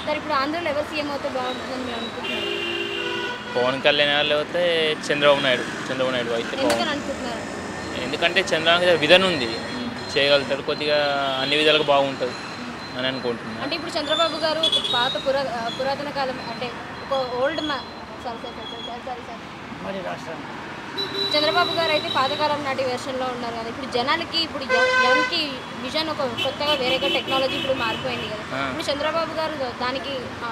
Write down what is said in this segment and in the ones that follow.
సరే ఇప్పుడు ఆంధ్రలో ఎవరు సీఎం అవుతే బాగుంటుందని మీరు అనుకుంటున్నారు పవన్ కళ్యాణ్ వాళ్ళు అయితే చంద్రబాబు నాయుడు చంద్రబాబు నాయుడు అయితే ఎందుకని బాగుంది అనుకుంటున్నారు ఎందుకంటే చంద్రబాబు నాయుడు విధన ఉంది చేయగలుగుతాడు కొద్దిగా అన్ని విధాలుగా బాగుంటుంది అని అనుకుంటున్నాను అంటే ఇప్పుడు చంద్రబాబు గారు ఒక పాత పురా ఆ, పురాతన కాలం అంటే ఒక ఓల్డ్ మా sorry sorry sorry sorry sorry sorry మరి రాష్ట్రం చంద్రబాబు గారు అయితే పాతకాలం నాటి వెర్షన్లో ఉన్నారు కదా ఇప్పుడు జనాలకి ఇప్పుడు య- యంగ్కి విజన్ ఒక కొత్తగా వేరేగా టెక్నాలజీ ఇప్పుడు మారిపోయింది కదా ఆ. ఇప్పుడు చంద్రబాబు గారు దానికి ఆ,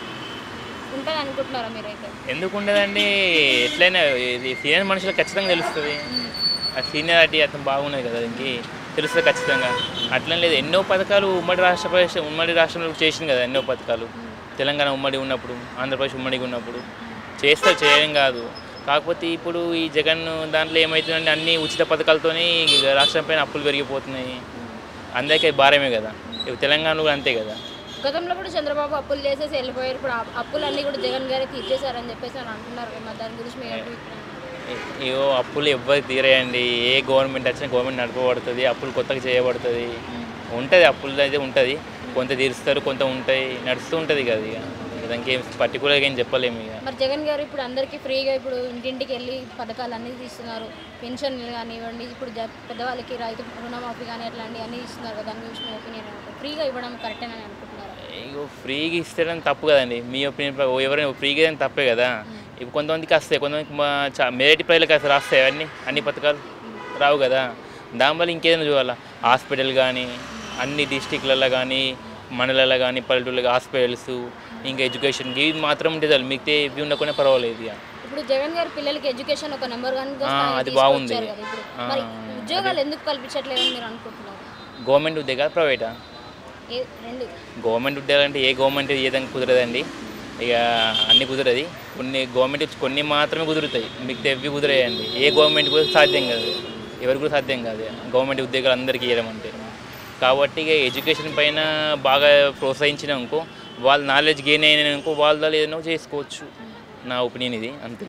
ఉంటుంది అనుకుంటున్నారా మీరైతే ఎందుకు ఉండదండి ఎట్లయినా ఇది సీనియర్ మనుషులకు ఖచ్చితంగా తెలుస్తుంది ఆ సీనియారిటీ అతను బాగున్నది కదా దీనికి తెలుస్తుంది ఖచ్చితంగా అట్లా లేదు ఎన్నో పథకాలు ఉమ్మడి రాష్ట్ర ప్రదేశ్ ఉమ్మడి రాష్ట్రంలో చేసింది కదా ఎన్నో పథకాలు తెలంగాణ ఉమ్మడి ఉన్నప్పుడు ఆంధ్రప్రదేశ్ ఉమ్మడిగా ఉన్నప్పుడు చేస్తారు చేయడం కాదు కాకపోతే ఇప్పుడు ఈ జగన్ దాంట్లో ఏమవుతుందంటే అన్ని ఉచిత పథకాలతోని రాష్ట్రం పైన అప్పులు పెరిగిపోతున్నాయి అందరికీ భారమే కదా ఇప్పుడు తెలంగాణలో కూడా అంతే కదా గతంలో కూడా చంద్రబాబు అప్పులు చేసేసి వెళ్ళిపోయారు ఇప్పుడు ఆ అప్పులన్నీ కూడా జగన్ గారే తీర్చేశారని చెప్పేసి అని అంటున్నారు కదా మరి దాని గురించి మీ అభిప్రాయం అయ్యో అప్పులు ఎవ్వరికి తీరేయండి ఏ గవర్నమెంట్ వచ్చినా గవర్నమెంట్ నడపబడుతుంది అప్పులు కొత్తగా చేయబడుతుంది ఉంటుంది అప్పులు అయితే ఉంటుంది కొంత తీరుస్తారు కొంత ఉంటాయి నడుస్తూ ఉంటుంది కదా ఇక దానికి ఏం పర్టికులర్గా ఏం చెప్పలేము ఇక మరి జగన్ గారు ఇప్పుడు అందరికీ ఫ్రీగా ఇప్పుడు ఇంటింటికి వెళ్ళి పథకాలు అన్నీ తీస్తున్నారు పెన్షన్లు కానివ్వండి ఇప్పుడు జ- పెద్దవాళ్ళకి రైతు రుణమాఫీ కానీ అట్లాంటివి అన్నీ ఇస్తున్నారు కదా దాని గురించి మీ ఒపీనియన్ ఏంటి ఫ్రీగా ఇవ్వడం కరెక్టేనని అనుకుంటున్నారు ఇగో ఫ్రీగా ఇస్తేనే తప్పు కదండి మీ ఒపీనియన్ ఎవరైనా ఫ్రీగా ఇస్తే తప్పే కదా ఇప్పుడు కొంతమందికి వస్తాయి కొంతమందికి మా మెరిట్ ప్రజలకు అసలు రాస్తాయి అన్నీ అన్ని పథకాలు రావు కదా దానివల్ల ఇంకేదైనా చూడాలా హాస్పిటల్ కానీ అన్ని డిస్టిక్లలో కానీ మండలాల్లో కానీ పల్లెటూళ్ళకి హాస్పిటల్స్ ఇంకా ఎడ్యుకేషన్ ఇవి మాత్రం ఉంటే చాలు మిగతా ఇవి ఉండకుండా పర్వాలేదు ఇక ఇప్పుడు జగన్ గారు పిల్లలకి ఎడ్యుకేషన్ ఒక నెంబర్ కానీ ఆ, అది బాగుంది. ఆ. మరి ఉద్యోగాలు ఎందుకు కల్పించట్లేదని మీరు అనుకుంటున్నారు గవర్నమెంట్ ఉద్యోగాలు ప్రైవేటా ఏ రెండు గవర్నమెంట్ ఉద్యోగాలు అంటే ఏ గవర్నమెంట్ ఏదైనా కుదరదండి ఇక అన్ని కుదరది కొన్ని గవర్నమెంట్ కొన్ని మాత్రమే కుదురుతాయి మిగతా ఎవి కుదిరాయండి ఏ గవర్నమెంట్ కూడా సాధ్యం కాదు ఎవరికి కూడా సాధ్యం కాదు గవర్నమెంట్ ఉద్యోగాలు అందరికీ ఇవ్వడం అంటే కాబట్టి ఇక ఎడ్యుకేషన్ పైన బాగా ప్రోత్సహించిన అనుకో వాళ్ళ నాలెడ్జ్ గెయిన్ అయిన అనుకో వాళ్ళ ఏదైనా చేసుకోవచ్చు నా ఒపీనియన్ ఇది అంతే